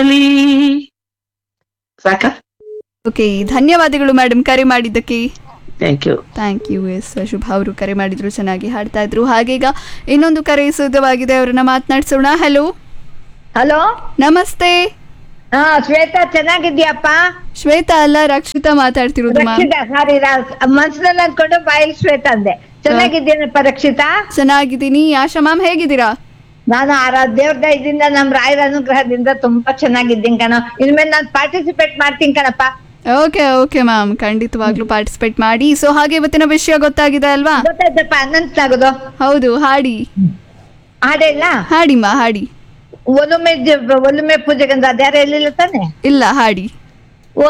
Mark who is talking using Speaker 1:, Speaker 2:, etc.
Speaker 1: ಸಾಕ
Speaker 2: ಓಕೆ ಧನ್ಯವಾದಗಳು ಮೇಡಮ್ ಕರೆ ಮಾಡಿದ್ದಕ್ಕೆ
Speaker 1: thank you
Speaker 2: thank you yes Shubha ಅವರು ಕರೆ ಮಾಡಿದ್ರು ಚೆನ್ನಾಗಿ ಹಾಡ್ತಾ ಇದ್ರು ಹಾಗೆ ಈಗ ಇನ್ನೊಂದು ಕರೆ ಸಿದ್ಧವಾಗಿದೆ ಅವರನ್ನ ಮಾತನಾಡ್ಸೋಣ ಹಲೋ
Speaker 3: ಹಲೋ
Speaker 2: ನಮಸ್ತೆ
Speaker 3: ಹಾ ಶ್ವೇತಾ ಚೆನ್ನಾಗಿದ್ಯಪ್ಪ
Speaker 2: ಶ್ವೇತಾ ಅಲ್ಲ ರಕ್ಷಿತಾ ಮಾತಾಡ್ತಿರೋದು ಮ್ಯಾಮ್
Speaker 3: ರಕ್ಷಿತಾ ಸಾರಿ ಮನ್ಸಿನಲ್ಲಿ ಅನ್ಕೊಂಡು ಬಾಯಿಲ್ ಶ್ವೇತಾ ಅಂದೆ ಚೆನ್ನಾಗಿದ್ದೇನಪ್ಪ ರಕ್ಷಿತಾ
Speaker 2: ಚೆನ್ನಾಗಿದ್ದೀನಿ ಆಶಾ ಮ್ಯಾಮ್ ಹೇಗಿದ್ದೀರಾ
Speaker 3: ನಾನು ಆರ ದೇವ್ರ ದಯದಿಂದ ನಮ್ ರಾಯರ ಅನುಗ್ರಹದಿಂದ ತುಂಬಾ ಚೆನ್ನಾಗಿದ್ದೀನಿ ಕಣ ಇನ್ಮೇಲೆ ನಾನು ಪಾರ್ಟಿಸಿಪೇಟ್ ಮಾಡ್ತೀನಿ ಕಣಪ್ಪ
Speaker 2: ಓಕೆ ಓಕೆ ಮ್ಯಾಮ್ ಖಂಡಿತವಾಗ್ಲೂ ಪಾರ್ಟಿಸಿಪೇಟ್ ಮಾಡಿ ಸೊ ಹಾಗೆ ಇವತ್ತಿನ ವಿಷಯ ಗೊತ್ತಾಗಿದೆ ಅಲ್ವಾ
Speaker 3: ಗೊತ್ತಾಯ್ತಪ್ಪ ಅನಂತಾಗೋದು
Speaker 2: ಹೌದು ಹಾಡಿ
Speaker 3: ಹಾಡಿಲ್ಲ
Speaker 2: ಹಾಡಿಮ್ಮ ಹಾಡಿ
Speaker 3: ಒಲುಮೆ ಜ- ಒಲುಮೆ ಪೂಜೆಗಂದ ಅದ್ಯಾರ ಎಲ್ಲಿಲ್ಲ ತಾನೆ
Speaker 2: ಇಲ್ಲ ಹಾಡಿ